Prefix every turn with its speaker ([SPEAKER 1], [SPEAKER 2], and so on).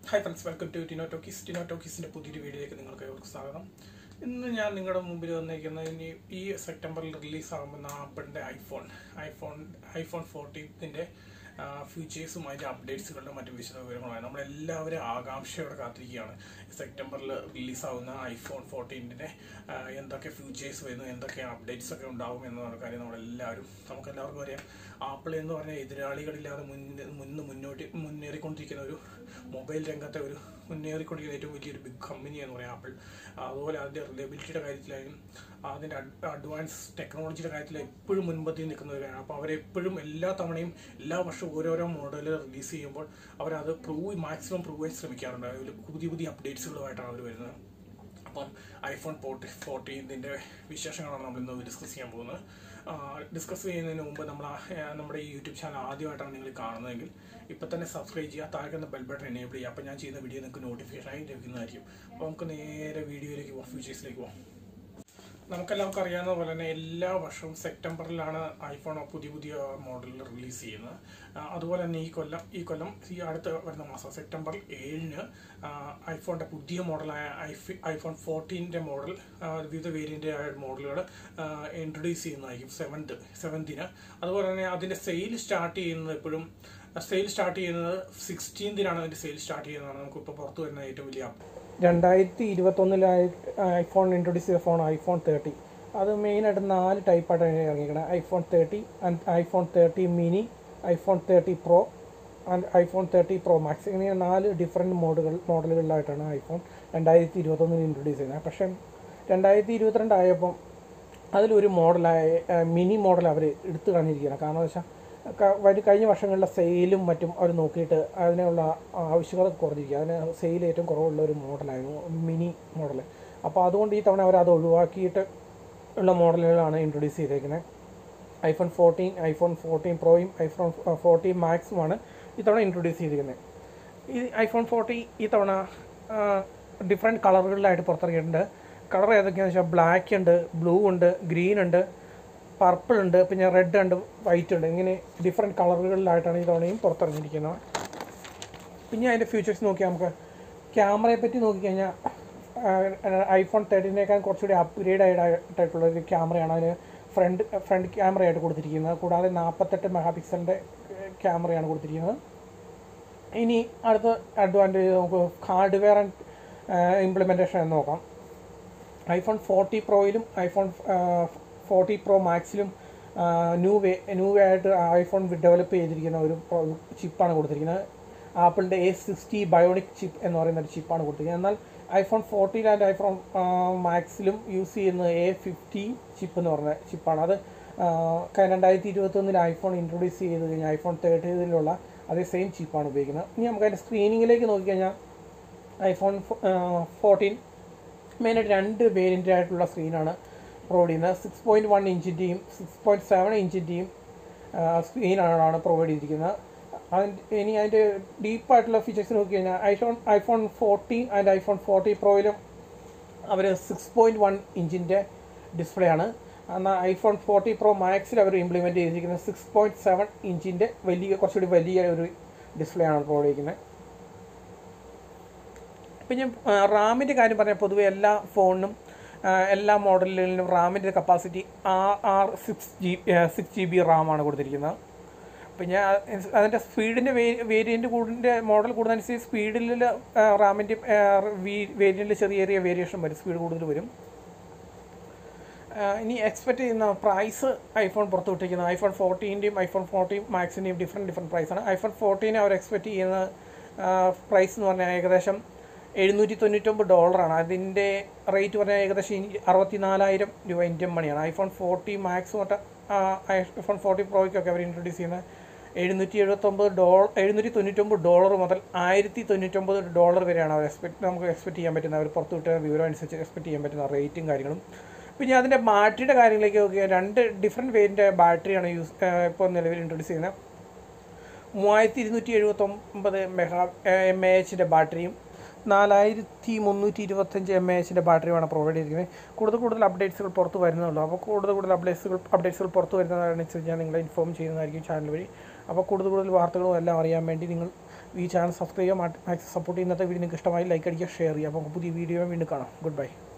[SPEAKER 1] hi friends welcome to Tino Talkies Tino ടോക്കീസിന്റെ പുതിയൊരു വീഡിയോയിലേക്ക് നിങ്ങൾക്ക് ഏവർക്കും സ്വാഗതം ഇന്ന് ഞാൻ നിങ്ങളുടെ മുമ്പിൽ വന്നിരിക്കുന്നത് ഇനി ഈ സെപ്റ്റംബറിൽ റിലീസ് ആകുന്ന ആപ്പിളിന്റെ ഐഫോൺ ഐഫോൺ ഐഫോൺ ഫോർട്ടീൻത്തിന്റെ ഫ്യൂച്ചേഴ്സും അതിന്റെ അപ്ഡേറ്റ്സുകളുടെ മറ്റു വിശദ വിവരങ്ങളുമായി നമ്മളെല്ലാവരും ആകാംക്ഷയോടെ കാത്തിരിക്കുകയാണ് സെപ്റ്റംബറിൽ റിലീസാവുന്ന ഐഫോൺ ഫോർട്ടീൻ്റെ എന്തൊക്കെ ഫ്യൂച്ചേഴ്സ് വരുന്നു എന്തൊക്കെ അപ്ഡേറ്റ്സ് ഒക്കെ ഉണ്ടാവും എന്നുള്ള കാര്യം നമ്മളെല്ലാവരും നമുക്ക് എല്ലാവർക്കും അറിയാം ആപ്പിൾ എന്ന് പറഞ്ഞാൽ എതിരാളികളില്ലാതെ മുന്നേ മുന്ന് മുന്നോട്ട് മുന്നേറിക്കൊണ്ടിരിക്കുന്ന ഒരു മൊബൈൽ രംഗത്തെ ഒരു മുന്നേറിക്കൊണ്ടിരിക്കുന്ന ഏറ്റവും വലിയൊരു ബിഗ് കമ്പനി എന്ന് പറയാം ആപ്പിൾ അതുപോലെ അതിൻ്റെ റിലയബിലിറ്റിയുടെ കാര്യത്തിലായാലും അതിൻ്റെ അഡ്വാൻസ് ടെക്നോളജിയുടെ കാര്യത്തിൽ എപ്പോഴും മുൻപന്തിയിൽ നിൽക്കുന്ന ഒരു കാര്യമാണ് അപ്പോൾ അവരെപ്പോഴും എല്ലാ തവണയും എല്ലാ വർഷവും ഓരോരോ മോഡൽ റിലീസ് ചെയ്യുമ്പോൾ അവരത് പ്രൂവ് മാക്സിമം പ്രൂവ് ചെയ്യാൻ ശ്രമിക്കാറുണ്ട് അതിൽ പുതിയ പുതിയ അപ്ഡേറ്റ്സുകളുമായിട്ടാണ് അവർ വരുന്നത് അപ്പം ഐഫോൺ ഫോർട്ടി ഫോർട്ടീൻ്റെ വിശേഷങ്ങളാണ് നമ്മൾ ഇന്ന് ഡിസ്കസ് ചെയ്യാൻ പോകുന്നത് ഡിസ്കസ് ചെയ്യുന്നതിന് മുമ്പ് നമ്മൾ ആ- നമ്മുടെ ഈ യൂട്യൂബ് ചാനൽ ആദ്യമായിട്ടാണ് നിങ്ങൾ കാണുന്നതെങ്കിൽ ഇപ്പം തന്നെ സബ്സ്ക്രൈബ് ചെയ്യുക താഴെ ബെൽ ബട്ടൺ എനേബിൾ ചെയ്യുക അപ്പം ഞാൻ ചെയ്യുന്ന വീഡിയോ നിങ്ങൾക്ക് നോട്ടിഫിക്കേഷൻ ആയി ലഭിക്കുന്നതായിരിക്കും അപ്പോൾ നമുക്ക് നേരെ വീഡിയോയിലേക്ക് പോകാം ഫ്യൂച്ചേഴ്സിലേക്ക് പോകാം നമുക്കെല്ലാവർക്കും അറിയാവുന്ന പോലെ തന്നെ എല്ലാ വർഷവും സെപ്റ്റംബറിലാണ് ഐഫോൺ പുതിയ പുതിയ മോഡലുകൾ റിലീസ് ചെയ്യുന്നത് ആ, അതുപോലെ തന്നെ ഈ കൊല്ലം ഈ കൊല്ലം ഈ അടുത്ത വരുന്ന മാസം സെപ്റ്റംബർ ഏഴിന് ആ, ഐഫോണിന്റെ പുതിയ മോഡലായ ഐഫി ഐഫോൺ ഫോർട്ടീൻ്റെ മോഡൽ ആ, വിവിധ വേരിയൻ്റ് ആയ മോഡലുകൾ ഇൻട്രൊഡ്യൂസ് ചെയ്യുന്നതായിരിക്കും സെവൻത്ത് സെവൻത്തിന് അതുപോലെ തന്നെ അതിൻ്റെ സെയിൽ സ്റ്റാർട്ട് ചെയ്യുന്നത് എപ്പോഴും സെയിൽ സ്റ്റാർട്ട് ചെയ്യുന്നത് സിക്സ്റ്റീൻതിനാണ് അതിൻ്റെ സെയിൽ സ്റ്റാർട്ട് ചെയ്യുന്നതാണ് നമുക്കിപ്പോൾ പുറത്തു വരുന്ന ഏറ്റവും വലിയ രണ്ടായിരത്തി ഇരുപത്തൊന്നിലായി ഐഫോൺ ഇൻട്രൊഡ്യൂസ് ചെയ്ത ഫോൺ ഐഫോൺ തേർട്ടി അത് മെയിനായിട്ട് നാല് ടൈപ്പായിട്ടാണ് ഇറങ്ങിയിരിക്കുന്നത് iPhone thirty and iPhone thirty mini iPhone thirty pro and iPhone thirty pro max ഇങ്ങനെ നാല് ഡിഫറെൻറ്റ് മോഡുകൾ മോഡലുകളിലായിട്ടാണ് ഐഫോൺ രണ്ടായിരത്തി ഇരുപത്തൊന്നിൽ ഇൻട്രൊഡ്യൂസ് ചെയ്യുന്നത് പക്ഷേ രണ്ടായിരത്തി ഇരുപത്തിരണ്ട് ആയപ്പം അതിലൊരു മോഡലായ മിനി മോഡൽ അവർ എടുത്തു കളഞ്ഞിരിക്കുകയാണ് കാരണം എന്ന് വെച്ചാൽ ക- വരും കഴിഞ്ഞ വർഷങ്ങളിലെ സെയിലും മറ്റും അവർ നോക്കിയിട്ട് അതിനുള്ള ആവശ്യകത കുറഞ്ഞിരിക്കുക അതിന് സെയിൽ ഏറ്റവും കുറവുള്ള ഒരു മോഡലായിരുന്നു മിനി മോഡൽ അപ്പോൾ അതുകൊണ്ട് ഈ തവണ അവർ അത് ഒഴിവാക്കിയിട്ട് ഉള്ള മോഡലുകളാണ് ഇൻട്രൊഡ്യൂസ് ചെയ്തേക്കുന്നത് ഐഫോൺ ഫോർട്ടീൻ ഐഫോൺ ഫോർട്ടീൻ പ്രോയും ഐഫോൺ ഫോർട്ടീൻ മാക്സുമാണ് ഇത്തവണ ഇൻട്രൊഡ്യൂസ് ചെയ്തിരിക്കുന്നത് ഈ ഐഫോൺ ഫോർട്ടി ഈ തവണ ഡിഫറെൻറ്റ് കളറുകളിലായിട്ട് പുറത്തിറങ്ങിയിട്ടുണ്ട് കളർ ഏതൊക്കെയാണെന്ന് വെച്ചാൽ ബ്ലാക്ക് ഉണ്ട് ബ്ലൂ ഉണ്ട് ഗ്രീൻ ഉണ്ട് പർപ്പിൾ ഉണ്ട് പിന്നെ റെഡ് ഉണ്ട് വൈറ്റ് ഉണ്ട് ഇങ്ങനെ ഡിഫറെൻറ്റ് കളറുകളിലായിട്ടാണ് ഈ തവണയും പുറത്തിറങ്ങിയിരിക്കുന്നത് പിന്നെ അതിൻ്റെ ഫീച്ചേഴ്സ് നോക്കിയാൽ നമുക്ക് ക്യാമറയെ പറ്റി നോക്കിക്കഴിഞ്ഞാൽ ഐഫോൺ തേർട്ടീനേക്കാൾ കുറച്ചുകൂടി അപ്ഗ്രേഡ് ആയിട്ടുള്ള ഒരു ക്യാമറയാണ് അതിന് ഫ്രണ്ട് ഫ്രണ്ട് ക്യാമറയായിട്ട് കൊടുത്തിരിക്കുന്നത് കൂടാതെ നാൽപ്പത്തെട്ട് മെഗാ പിക്സലിൻ്റെ ക്യാമറയാണ് കൊടുത്തിരിക്കുന്നത് ഇനി അടുത്ത അഡ്വാൻറ്റേജ് നമുക്ക് ഹാർഡ്വെയർ ആൻഡ് ഇംപ്ലിമെൻറ്റേഷൻ എന്ന് നോക്കാം ഐഫോൺ ഫോർട്ടി പ്രോയിലും ഐഫോൺ ഫോർട്ടി പ്രോ മാക്സിലും ന്യൂ വേ ന്യൂ വേ ആയിട്ട് ഐഫോൺ ഡെവലപ്പ് ചെയ്തിരിക്കുന്ന ഒരു ചിപ്പാണ് കൊടുത്തിരിക്കുന്നത് ആപ്പിളിൻ്റെ എ സിക്സ്റ്റി ബയോണിക് ചിപ്പ് എന്ന് പറയുന്ന ഒരു ചിപ്പാണ് കൊടുത്തിരിക്കുന്നത് എന്നാൽ ഐഫോൺ ഫോർട്ടീൻ ആൻഡ് ഐഫോൺ മാക്സിലും യൂസ് ചെയ്യുന്ന എ ഫിഫ്റ്റി ചിപ്പ് എന്ന് പറഞ്ഞ ചിപ്പാണ് അത് ആ, ക- രണ്ടായിരത്തി ഇരുപത്തൊന്നിൽ ഐഫോൺ ഇൻട്രൊഡ്യൂസ് ചെയ്ത് കഴിഞ്ഞാൽ ഐഫോൺ തേർട്ടീനിലുള്ള അതേ സെയിം ചിപ്പാണ് ഉപയോഗിക്കുന്നത് ഇനി നമുക്ക് അതിൻ്റെ സ്ക്രീനിങ്ങിലേക്ക് നോക്കിക്കഴിഞ്ഞാൽ ഐഫോൺ ഫോർട്ടീൻ മെയിനായിട്ട് രണ്ട് വേരിയൻ്റ് ആയിട്ടുള്ള സ്ക്രീനാണ് പ്രൊവൈഡ് ചെയ്യുന്നത് six point one ഇഞ്ചിൻ്റെയും six point seven ഇഞ്ചിൻ്റെയും സ്ക്രീനാണ് provide ചെയ്തിരിക്കുന്നത് അതിൻ്റെ ഇനി അതിൻ്റെ ഡീപ്പായിട്ടുള്ള ഫീച്ചേഴ്സ് നോക്കി കഴിഞ്ഞാൽ iPhone iPhone fourteen and iPhone forty പ്രോയിലും our six point one ഇഞ്ചിൻ്റെ ഡിസ്പ്ലേ ആണ് എന്നാൽ ഐഫോൺ ഫോർട്ടി പ്രോ മാക്സിൽ അവർ ഇംപ്ലിമെൻറ്റ് ചെയ്തിരിക്കുന്നത് സിക്സ് പോയിൻറ്റ് സെവൻ ഇഞ്ചിൻ്റെ വലിയ കുറച്ചുകൂടി വലിയ ഒരു ഡിസ്പ്ലേ ആണ് പ്രൊവൈഡ് ചെയ്യുന്നത് പിന്നെ റാമിൻ്റെ കാര്യം പറഞ്ഞാൽ പൊതുവെ എല്ലാ ഫോണിനും ആ, എല്ലാ മോഡലിലും റാമിൻ്റെ capacity are are six G six G B റാമാണ് കൊടുത്തിരിക്കുന്നത് പിന്നെ ആ, അതിൻ്റെ സ്പീഡിൻ്റെ വേരിയൻ്റ് കൂടിൻ്റെ മോഡൽ കൂടുന്നതനുസരിച്ച് സ്പീഡിൽ റാമിൻ്റെ വേരിയൻറ്റിൽ ചെറിയ ചെറിയ വേരിയേഷൻ വരും സ്പീഡ് കൂടുതൽ വരും ആ, ഇനി എക്സ്പെക്ട് ചെയ്യുന്ന പ്രൈസ് ഐഫോൺ പുറത്തുവിട്ടിരിക്കുന്ന ഐഫോൺ ഫോർട്ടീൻ്റെയും ഐഫോൺ ഫോർട്ടീൻ മാക്സിൻ്റെയും ഡിഫറെൻറ്റ് ഡിഫറെൻറ്റ് പ്രൈസാണ് ഐഫോൺ ഫോർട്ടീൻ അവർ എക്സ്പെക്ട് ചെയ്യുന്ന പ്രൈസ് എന്ന് പറഞ്ഞാൽ ഏകദേശം എഴുന്നൂറ്റി തൊണ്ണൂറ്റൊമ്പത് ഡോളറാണ് അതിൻ്റെ റേറ്റ് പറഞ്ഞാൽ ഏകദേശം ഇ- അറുപത്തിനാലായിരം രൂപ ഇന്ത്യൻ മണിയാണ് ഐഫോൺ ഫോർട്ടി മാക്സ് തൊട്ട് ഐഫോൺ ഫോർട്ടി പ്രോയ്ക്കൊക്കെ അവർ ഇൻട്രൊഡ്യൂസ് ചെയ്യുന്ന എഴുന്നൂറ്റി എഴുപത്തൊമ്പത് ഡോളർ എഴുന്നൂറ്റി തൊണ്ണൂറ്റൊമ്പത് ഡോളർ മുതൽ ആയിരത്തി തൊണ്ണൂറ്റൊമ്പത് ഡോളർ വരെയാണ് അവർ എക്സ്പെക്ട് നമുക്ക് എക്സ്പെക്ട് ചെയ്യാൻ പറ്റുന്ന അവർ പുറത്തു വിട്ട വിവരം അനുസരിച്ച് എക്സ്പെക്ട് ചെയ്യാൻ പറ്റുന്ന റേറ്റും കാര്യങ്ങളും പിന്നെ അതിൻ്റെ ബാറ്ററിയുടെ കാര്യങ്ങളിലേക്ക് നോക്കിയാൽ രണ്ട് ഡിഫറെൻറ്റ് വേരിൻ്റെ ബാറ്ററിയാണ് യൂസ് ഇപ്പോൾ നിലവിൽ ഇൻട്രൊഡ്യൂസ് ചെയ്യുന്നത് മൂവായിരത്തി ഇരുന്നൂറ്റി എഴുപത്തൊമ്പത് മെഗാ എം എ എച്ചിൻ്റെ ബാറ്ററിയും നാലായിരത്തി മുന്നൂറ്റി ഇരുപത്തഞ്ച് എം എ എച്ചിൻ്റെ ബാറ്ററിയുമാണ് പ്രൊവൈഡ് ചെയ്തിരിക്കുന്നത് കൂടുതൽ കൂടുതൽ അപ്ഡേറ്റ്സുകൾ പുറത്ത് വരുന്നുള്ളൂ അപ്പോൾ കൂടുതൽ കൂടുതൽ അപ്ഡേറ്റ്സുകൾ അപ്ഡേറ്റ്സുകൾ പുറത്ത് വരുന്നതനുസരിച്ച് ഞാൻ നിങ്ങളെ ഇൻഫോം ചെയ്യുന്നതായിരിക്കും ചാനൽ വഴി അപ്പോൾ കൂടുതൽ കൂടുതൽ വാർത്തകളും എല്ലാം അറിയാൻ വേണ്ടി നിങ്ങൾ ഈ ചാനൽ സബ്സ്ക്രൈബ് ചെയ്യുക മാക്സിമം സപ്പോർട്ട് ചെയ്യുന്നത്തെ വീഡിയോ നിങ്ങൾക്ക് ഇഷ്ടമായി ലൈക്ക് അടിക്കുക ഷെയർ ചെയ്യുക അപ്പോൾ നമുക്ക് പുതിയ വീഡിയോ വീണ്ടും കാണാം ഗുഡ് ബൈ